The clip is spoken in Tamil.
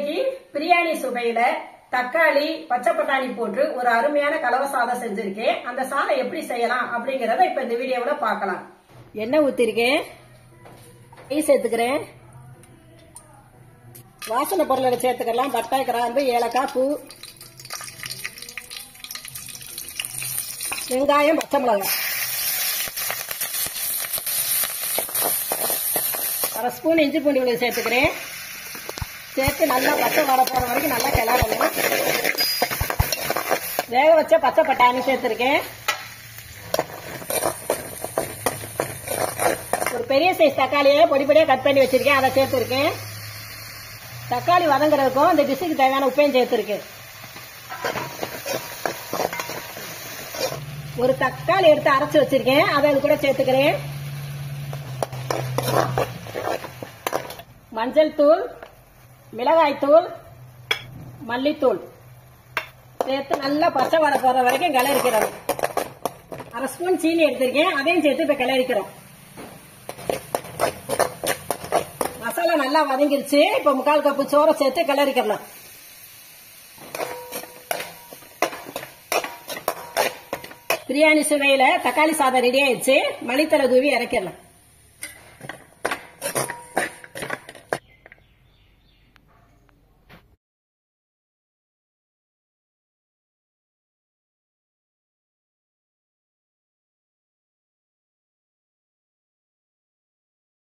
இன்னைக்கு பிரியாணி சுவையில தக்காளி பச்சை பட்டாணி போட்டு ஒரு அருமையான கலவை சாதம் செஞ்சிருக்கேன் அந்த சாதம் எப்படி செய்யலாம் அப்படிங்கறத இப்ப இந்த வீடியோவுல பார்க்கலாம் எண்ணெய் ஊத்திருக்கேன் நெய் சேர்த்துக்கிறேன் வாசனை பொருளை சேர்த்துக்கலாம் பட்டை கிராம்பு ஏலக்காய் பூ வெங்காயம் பச்சை மிளகாய் அரை ஸ்பூன் இஞ்சி பூண்டு விழுது சேர்த்துக்கிறேன் சேர்த்து நல்லா பச்சை வர போற வரைக்கும் நல்லா கிளறணும் வேக வச்ச பச்சை பட்டாணி சேர்த்துருக்கேன் ஒரு பெரிய சைஸ் தக்காளியை பொடி பொடியாக கட் பண்ணி வச்சிருக்கேன் அதை சேர்த்துருக்கேன் தக்காளி வதங்குறதுக்கும் இந்த டிஷ்ஷுக்கு தேவையான உப்பையும் சேர்த்துருக்கேன் ஒரு தக்காளி எடுத்து அரைச்சு வச்சிருக்கேன் அதை அது கூட சேர்த்துக்கிறேன் மஞ்சள் தூள் மிளகாய் தூள் மல்லித்தூள் சேர்த்து நல்லா பச்சை வர போற வரைக்கும் கிளறிக்கிறோம் அரை ஸ்பூன் சீனி எடுத்திருக்கேன் அதையும் சேர்த்து இப்ப கிளறிக்கிறோம் மசாலா நல்லா வதங்கிருச்சு இப்ப முக்கால் கப்பு சோறை சேர்த்து கிளறிக்கிறலாம் பிரியாணி சுவையில தக்காளி சாதம் ரெடி ஆயிடுச்சு மளித்தலை தூவி இறக்கிடலாம்